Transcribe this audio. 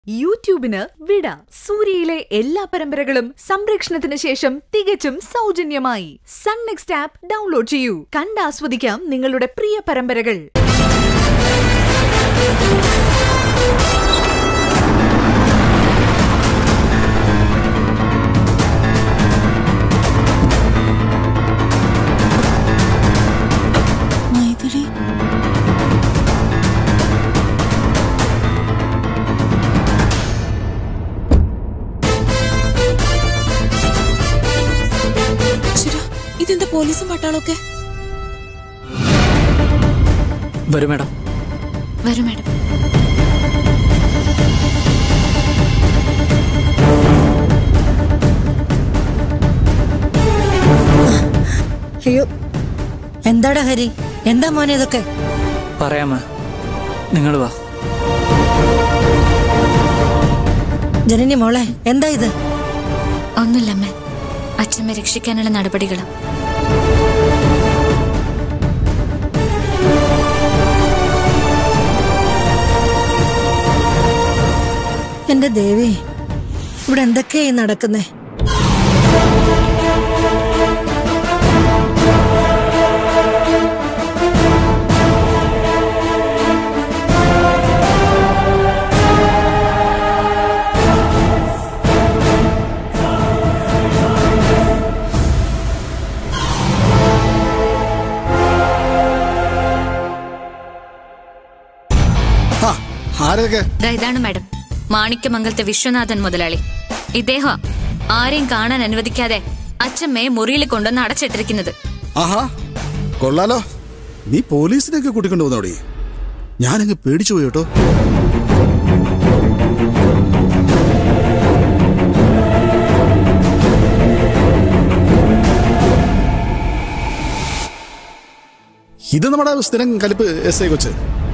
യൂട്യൂബിന് വിട സൂര്യയിലെ എല്ലാ പരമ്പരകളും സംരക്ഷണത്തിന് ശേഷം തികച്ചും സൗജന്യമായി സൺ നെക്സ്റ്റ് ആപ്പ് ഡൗൺലോഡ് ചെയ്യൂ കണ്ടാസ്വദിക്കാം നിങ്ങളുടെ പ്രിയ പരമ്പരകൾ മൈഥിലി ശ്ശെടാ, ഇതെന്താ പോലീസും പട്ടാളൊക്കെ വരൂ മാഡം വരും മാഡം അയ്യോ എന്താടാ ഹരി എന്താ മോനെ ഇതൊക്കെ പറയാമ നിങ്ങൾ വാ ജനനി മോളെ എന്താ ഇത് ഒന്നുമില്ലമ്മേ അച്ഛമ്മ രക്ഷിക്കാനുള്ള നടപടികളും എന്റെ ദേവി ഇവിടെ എന്തൊക്കെയായി നടക്കുന്നേ ആ ആരൊക്കെ ദാ ഇതാണ് മാഡം മാണിക്യമംഗലത്തെ വിശ്വനാഥൻ മുതലാളി ഇദ്ദേഹം ആരെയും കാണാൻ അനുവദിക്കാതെ അച്ഛമ്മയെ മുറിയിൽ കൊണ്ടുവന്ന് അടച്ചിട്ടിരിക്കുന്നത് ആഹാ കൊള്ളാലോ നീ പോലീസിനെയൊക്കെ കൂട്ടിക്കൊണ്ടു വന്നോടി ഞാനങ്ങ് പേടിച്ചു പോയി കേട്ടോ ഇത് നമ്മുടെ സ്ഥിരം കലിപ്പ് എസ് ഐ കൊച്ച്